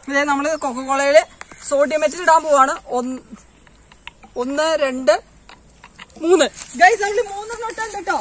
ഇതേ നമ്മള് കൊക്കക്കോളയില് sodium metal ഇടാൻ പോവാണ് ഒന്ന് ഒന്ന് രണ്ട് മൂന്ന് ഗൈസ് നമ്മൾ മൂന്നെണ്ണം ഇട്ടുണ്ട് കേട്ടോ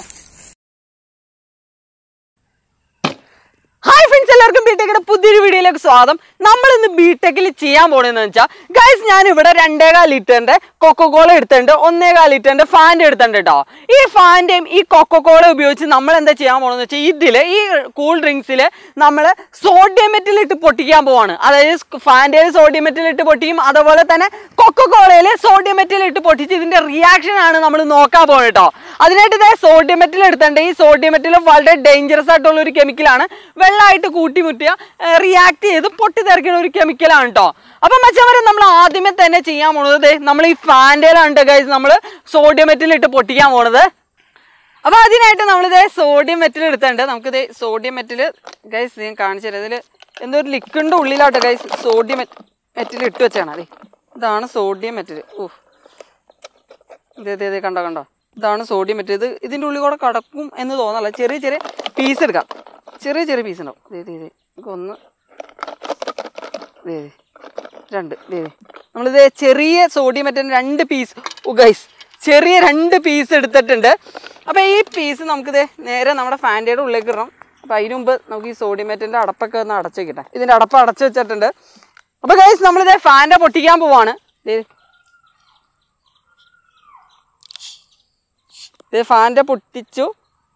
ഹായ് ഫ്രണ്ട്സ് എല്ലാവർക്കും ബിടെക്കിന്റെ പുതിയൊരു വീഡിയോയിലേക്ക് സ്വാഗതം നമ്മൾ ഇന്ന് ബിടെക്കിൽ ചെയ്യാൻ പോണെന്ന് വെച്ചാൽ ഗൈസ് ഞാൻ ഇവിടെ രണ്ടേകാൽ ലിറ്ററിന്റെ കൊക്കോകോള എടുത്തിട്ടുണ്ട് ഒന്നേകാൽ ലിറ്ററിന്റെ ഫാൻ്റെ എടുത്തിട്ടുണ്ട് കേട്ടോ ഈ ഫാൻ്റെയും ഈ കൊക്കോകോള ഉപയോഗിച്ച് നമ്മൾ എന്താ ചെയ്യാൻ പോണെന്ന് വെച്ചാൽ ഇതില് ഈ കൂൾ ഡ്രിങ്ക്സിൽ നമ്മൾ സോഡിയം മെറ്റൽ ഇട്ട് പൊട്ടിക്കാൻ പോവാണ് അതായത് ഫാൻ്റെയിൽ സോഡിയം മെറ്റൽ ഇട്ട് പൊട്ടിക്കും അതുപോലെ തന്നെ കൊക്കോകോളയിൽ സോഡിയം മെറ്റൽ ഇട്ട് പൊട്ടിച്ച് ഇതിന്റെ റിയാക്ഷൻ ആണ് നമ്മൾ നോക്കാൻ പോകുന്നത് കേട്ടോ അതിനായിട്ട് ഇതേ സോഡിയം മെറ്റൽ എടുത്തിട്ടുണ്ട് ഈ സോഡിയം മെറ്റൽ വളരെ ഡേഞ്ചറസ് ആയിട്ടുള്ള ഒരു കെമിക്കലാണ് വെള്ളമായിട്ട് കൂട്ടിമുട്ടിയ റിയാക്ട് ചെയ്ത് പൊട്ടിത്തെറിക്കുന്ന ഒരു കെമിക്കലാണ് കേട്ടോ അപ്പം മച്ചവരെ നമ്മൾ ആദ്യമേ തന്നെ ചെയ്യാൻ പോണത് ദേ നമ്മൾ ഈ ഫാൻറ്റയിലാണ് ഗൈസ് നമ്മൾ സോഡിയം മെറ്റൽ ഇട്ട് പൊട്ടിക്കാൻ പോണത് അപ്പൊ അതിനായിട്ട് നമ്മളിത് സോഡിയം മെറ്റൽ എടുത്തിട്ടുണ്ട് നമുക്കിത് സോഡിയം മെറ്റൽ ഗൈസ് ഞാൻ കാണിച്ചു തരാം ഇതിൽ എന്തോ ഒരു ലിക്വിഡിന്റെ ഉള്ളിലാട്ടോ ഗൈസ് സോഡിയം മെറ്റൽ ഇട്ട് വെച്ചാണ് അതെ ഇതാണ് സോഡിയം മെറ്റൽ ഓ ഇതേ ഇതേ ഇതേ കണ്ടോ കണ്ടോ ഇതാണ് സോഡിയം മെറ്റൽ ഇത് ഇതിന്റെ ഉള്ളിൽ കൂടെ കടക്കും എന്ന് തോന്നല്ല ചെറിയ ചെറിയ പീസ് എടുക്കാം ചെറിയ ചെറിയ പീസ് ഉണ്ടാവും ഇതേ ഇതേ ഇതേ നമുക്ക് ഒന്ന് ഇതേ ഇതേ രണ്ട് ഇതേ ഇതേ നമ്മളിത് ചെറിയ സോഡിയം മെറ്റൽ രണ്ട് പീസ് ഓ ഗൈസ് ചെറിയ രണ്ട് പീസ് എടുത്തിട്ടുണ്ട് അപ്പോൾ ഈ പീസ് നമുക്കിത് നേരെ നമ്മുടെ ഫാൻറ്റയുടെ ഉള്ളിലേക്ക് ഇടണം അപ്പോൾ അതിന് മുമ്പ് നമുക്ക് ഈ സോഡിയം മെറ്റലിൻ്റെ അടപ്പൊക്കെ ഒന്ന് അടച്ചു വെക്കട്ടെ ഇതിൻ്റെ അടപ്പ് അടച്ചു വെച്ചിട്ടുണ്ട് അപ്പോൾ ഗൈസ് നമ്മളിത് ഫാൻ്റെ പൊട്ടിക്കാൻ പോവാണ് ദേ ഇത് ഫാൻ്റെ പൊട്ടിച്ചു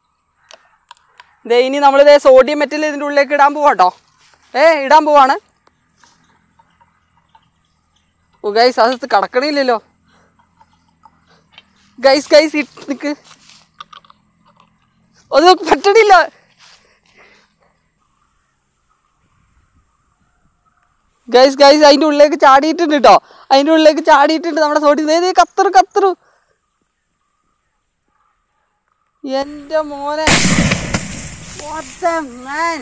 ദേ ഇനി നമ്മളിത് സോഡിയം മെറ്റൽ ഇതിൻ്റെ ഉള്ളിലേക്ക് ഇടാൻ പോവാട്ടോ ഏ ഇടാൻ പോവാണ് ഓ ഗൈസ് അത് കടക്കണില്ലല്ലോ ഗൈസ് ഗൈസ് നിക്ക് അത് നമുക്ക് പറ്റണില്ല ഗൈസ് ഗൈസ് അതിൻ്റെ ഉള്ളിലേക്ക് ചാടിയിട്ടുണ്ട് കേട്ടോ അതിൻ്റെ ഉള്ളിലേക്ക് ചാടിയിട്ടുണ്ട് നമ്മുടെ സോടി ഏത് കത്തറു കത്തറു എൻ്റെ മോനെ What the man?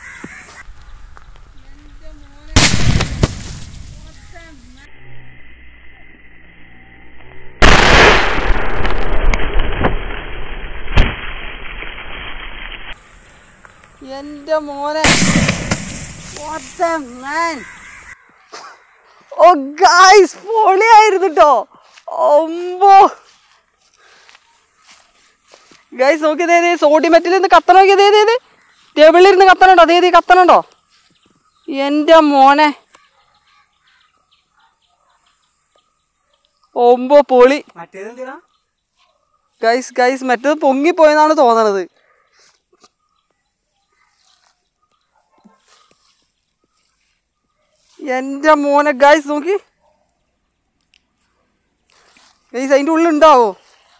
എന്റെ മോനെ What the man? ഓ ഗായ്സ് പൊളിയായിരുന്നു കേട്ടോ ഒമ്പോ ഗൈസ് നോക്കി ഇതേ സോഡി മെറ്റിൽ നിന്ന് കത്തണ നോക്കി ഇതേ ഇതേ ടേബിളിൽ ഇരുന്ന് കത്തണുണ്ടോ അതേ ഇതേ കത്തണുണ്ടോ എൻ്റെ മോനെ ഒമ്പോ പൊളി മറ്റേതെന്തിനാ ഗൈസ് ഗൈസ് മറ്റേത് പൊങ്ങിപ്പോയെന്നാണ് തോന്നണത് എൻ്റെ മോനെ ഗൈസ് നോക്കി ഗൈസ് അതിൻ്റെ ഉള്ളിൽ ഉണ്ടാവോ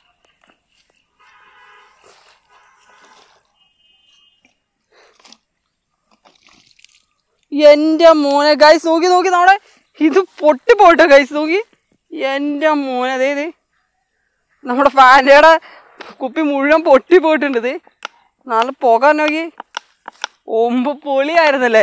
എൻ്റെ മോനെ ഗൈസ് നോക്കി നോക്കി നമ്മുടെ ഇത് പൊട്ടി പോട്ടോ ഗൈസ് നോക്കി എൻ്റെ മോനെ അതേ ഇതേ നമ്മുടെ ഫാൻറ്റയുടെ കുപ്പി മുഴുവൻ പൊട്ടി പോയിട്ടുണ്ട് ഇത് നല്ല പോകാൻ നോക്കി ഒമ്പ് പൊളിയായിരുന്നല്ലേ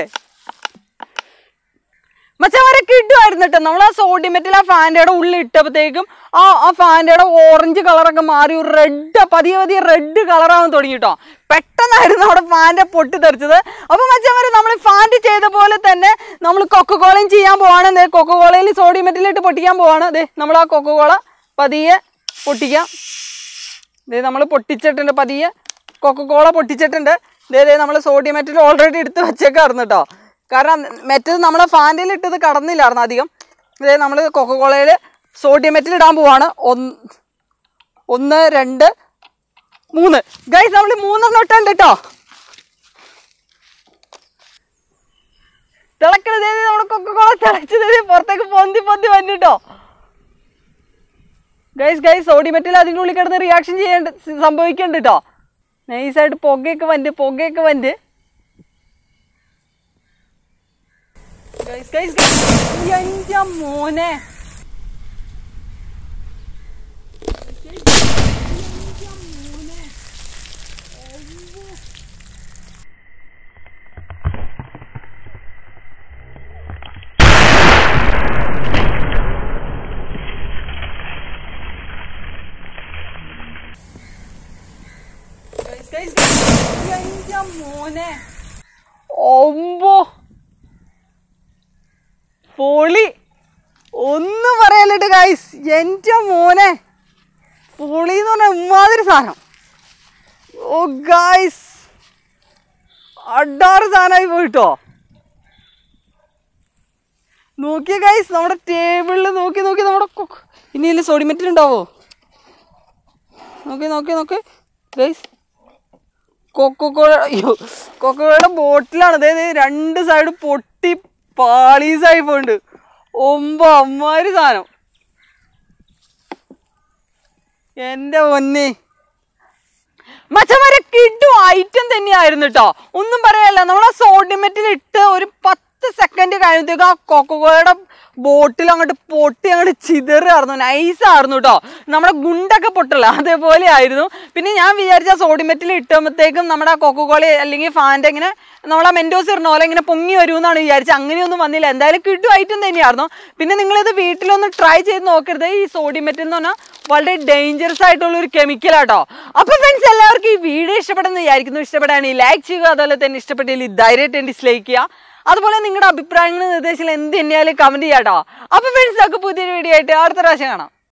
മച്ചവരെ കിട്ടുമായിരുന്നു കേട്ടോ നമ്മൾ ആ സോഡിയം മെറ്റൽ ആ ഫാൻറ്റയുടെ ഉള്ളിൽ ഇട്ടപ്പോഴത്തേക്കും ആ ആ ഫാൻറ്റയുടെ ഓറഞ്ച് കളറൊക്കെ മാറി ഒരു റെഡ് പതിയെ പതിയെ റെഡ് കളറാവാൻ തുടങ്ങി കേട്ടോ പെട്ടെന്നായിരുന്നു അവിടെ ഫാൻ്റെ പൊട്ടി തെറിച്ചത് അപ്പോൾ മച്ചവരെ നമ്മൾ ഫാൻറ്റ് ചെയ്ത പോലെ തന്നെ നമ്മൾ കൊക്കക്കോളയും ചെയ്യാൻ പോവാണ് ദേ കൊക്കക്കോളയിൽ സോഡിയം മെറ്റലിട്ട് പൊട്ടിക്കാൻ പോവാണ് ദേ നമ്മൾ ആ കൊക്കക്കോള പതിയെ പൊട്ടിക്കാം ദേ നമ്മൾ പൊട്ടിച്ചിട്ടുണ്ട് പതിയെ കൊക്കക്കോള പൊട്ടിച്ചിട്ടുണ്ട് ദേ ദേ നമ്മൾ സോഡിയം മെറ്റൽ ഓൾറെഡി എടുത്ത് വെച്ചേക്കായിരുന്നു കേട്ടോ കാരണം മെറ്റൽ നമ്മളെ ഫാൻറ്റിൽ ഇട്ടത് കടന്നില്ലായിരുന്നു അധികം ഇതേ നമ്മൾ കൊക്കക്കോളയിൽ സോഡിയം മെറ്റൽ ഇടാൻ പോവാണ് ഒന്ന് ഒന്ന് രണ്ട് മൂന്ന് ഗൈസ് നമ്മൾ മൂന്നെണ്ണം ഇട്ടുണ്ട് കേട്ടോ തിളക്കണത് നമ്മുടെ കൊക്കക്കോള തിളച്ചത് പുറത്തേക്ക് പൊന്തി പൊന്തി വന്നിട്ടോ ഗൈസ് ഗൈസ് സോഡി മെറ്റൽ അതിൻ്റെ ഉള്ളിൽ കിടന്ന് റിയാക്ഷൻ ചെയ്യേണ്ട സംഭവിക്കുന്നുണ്ട് കേട്ടോ നൈസായിട്ട് പുകയൊക്കെ വണ്ട് പുകയൊക്കെ വണ്ട് ഗൈസ് ഗൈസ് എൻ്റെ മോനെ Guys, guys, guys. എൻ്റെ മോനെ ഒമ്പോ പൊളി ഒന്നും പറയല്ലിട്ട് ഗൈസ് എൻ്റെ മോനെ പൊളി എന്ന് പറഞ്ഞാൽ ഇമ്മാതിരി സാധനം ഓ ഗൈസ് അഡാറ് സാധനമായി പോയിട്ടോ നോക്കിയ ഗൈസ് നമ്മുടെ ടേബിളിൽ നോക്കി നോക്കി നമ്മുടെ കൊക്ക്- ഇനി ഇതിൽ സോഡിമെറ്റിൽ ഉണ്ടാവോ നോക്കി നോക്കി നോക്കി ഗൈസ് കൊക്കോക്കോള അയ്യോ കൊക്കോളയുടെ ബോട്ടിലാണ് അതായത് രണ്ട് സൈഡ് പൊട്ടി പാളീസായി പോയിട്ടുണ്ട് ഒമ്പ അമ്മാര് സാധനം എൻ്റെ പൊന്നെ മച്ചമാരെ കിട്ടു ഐറ്റം തന്നെയായിരുന്നു കേട്ടോ ഒന്നും പറയല്ല നമ്മളെ സോഡിമെറ്റിൽ ഇട്ട് ഒരു പത്ത് സെക്കൻഡ് കഴിയുമ്പോഴത്തേക്ക് ആ കൊക്കോയുടെ ബോട്ടിൽ അങ്ങോട്ട് പൊട്ടി അങ്ങോട്ട് ചിതറായിരുന്നു നൈസായിരുന്നു കേട്ടോ നമ്മുടെ ഗുണ്ടൊക്കെ പൊട്ടല്ല അതേപോലെ ആയിരുന്നു പിന്നെ ഞാൻ വിചാരിച്ച സോഡിമെറ്റിൽ ഇട്ടുമ്പോഴത്തേക്കും നമ്മുടെ കൊക്കോകോളി അല്ലെങ്കിൽ ഫാൻ്റെ ഇങ്ങനെ നമ്മളെ മെൻഡോസ് ഇടുന്ന പോലെ ഇങ്ങനെ പൊങ്ങി വരുമെന്നാണ് വിചാരിച്ചത് അങ്ങനെയൊന്നും വന്നില്ല എന്തായാലും കിട്ടു ഐറ്റം തന്നെയായിരുന്നു പിന്നെ നിങ്ങളിത് വീട്ടിലൊന്ന് ട്രൈ ചെയ്ത് നോക്കരുത് ഈ സോഡിമെറ്റ് എന്ന് പറഞ്ഞാൽ വളരെ ഡേഞ്ചറസ് ആയിട്ടുള്ള ഒരു കെമിക്കലാട്ടോ അപ്പൊ ഫ്രണ്ട്സ് എല്ലാവർക്കും ഈ വീഡിയോ ഇഷ്ടപ്പെടുന്ന വിചാരിക്കുന്നു ഇഷ്ടപ്പെടുകയാണെങ്കിൽ ലൈക്ക് ചെയ്യുക അതുപോലെ തന്നെ ഇഷ്ടപ്പെട്ടില്ല ധൈര്യമായിട്ട് ഡിസ്ലൈക്ക് ചെയ്യുക അതുപോലെ നിങ്ങളുടെ അഭിപ്രായങ്ങളും നിർദ്ദേശങ്ങൾ എന്ത് തന്നെയാലും കമന്റ് ചെയ്യാട്ടോ അപ്പൊ ഫ്രണ്ട്സ് നമുക്ക് പുതിയൊരു വീഡിയോ ആയിട്ട് അടുത്ത പ്രാവശ്യം കാണാം